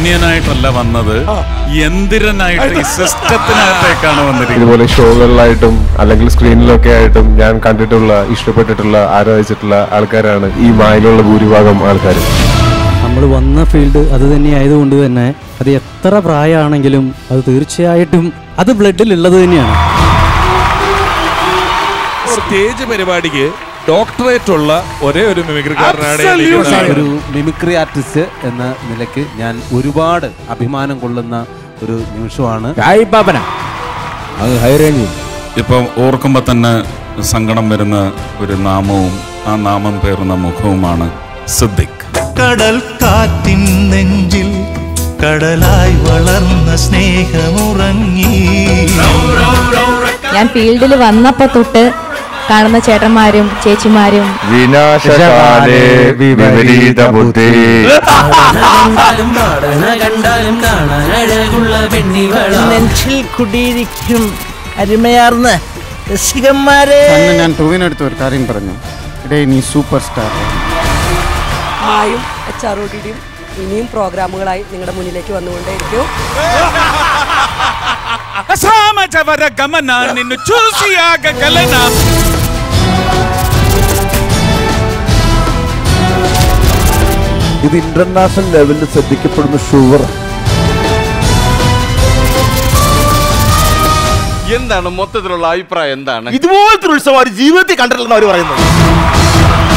അന്യനായിട്ടല്ല വന്നത് യന്ത്രനായിട്ട് ഈ സിസ്റ്റത്തിനകത്തേക്കാണ് വന്നിരിക്കുന്നത് ഇതുപോലെ ഷോകളിലായിട്ടും അല്ലെങ്കിൽ സ്ക്രീനിലൊക്കെ ആയിട്ടും ഞാൻ കണ്ടിട്ടുള്ള ഇഷ്ടപ്പെട്ടിട്ടുള്ള ആരാധിച്ചിട്ടുള്ള ആൾക്കാരാണ് ഈ മായിലുള്ള ഭൂരിഭാഗം ആൾക്കാരും നമ്മൾ വന്ന ഫീൽഡ് അത് തന്നെ ആയതുകൊണ്ട് തന്നെ അത് എത്ര പ്രായമാണെങ്കിലും അത് തീർച്ചയായിട്ടും അത് ബ്ലഡിൽ ഉള്ളത് തന്നെയാണ് സ്റ്റേജ് പരിപാടിക്ക് ഡോക്ടറേറ്റ് ഉള്ള ഒരേ ഒരു മിമിക്രിക്കാരനാണ് ഞാൻ നിൽക്കുന്നത്. ഒരു മിമിക്രി ആർട്ടിസ്റ്റ് എന്ന നിലയ്ക്ക് ഞാൻ ഒരുപാട് അഭിമാനം കൊള്ളുന്ന ഒരു നിമിഷമാണ് ഇപ്പം ഓർക്കുമ്പോൾ തന്നെ സങ്കടം വരുന്ന ഒരു നാമവും ആ നാമം പേറുന്ന മുഖവുമാണ് സിദ്ദിഖ് കടൽ കാറ്റിൻ നെഞ്ചിൽ കടലായി വളർന്ന സ്നേഹമുറങ്ങി ഞാൻ ഫീൽഡിൽ വന്നപ്പോ തൊട്ട് കാണുന്ന ചേട്ടന്മാരും ചേച്ചിമാരും വിനാശകാലേ വിപരീത ബുദ്ധി നെഞ്ചിൽ കുടിയിരിക്കും അരുമയാർന്ന രസികന്മാരെ അന്ന് ഞാൻ ടൂവിനടുത്ത് ഒരു കാര്യം പറഞ്ഞു ഇടേ നീ സൂപ്പർ സ്റ്റാർ മായും എച്ച് ആർ ഒ ടിയും ഇനിയും പ്രോഗ്രാമുകളായി നിങ്ങളുടെ മുന്നിലേക്ക് വന്നുകൊണ്ടേയിരിക്കും ಅಸಾಮಜವರ ಗಮನ ನಿನ್ನು ಚೂಸಿಯಾಗ ಗಲನ ഇത് ഇന്റർനാഷണൽ ലെവലിൽ ശ്രദ്ധിക്കപ്പെടുന്ന ഷുഗർ എന്താണ് മൊത്തത്തിലുള്ള അഭിപ്രായം എന്താണ് ഇതുപോലത്തെ ഉത്സവം അവർ ജീവിതത്തിൽ കണ്ടിട്ടില്ലെന്ന് അവർ പറയുന്നത്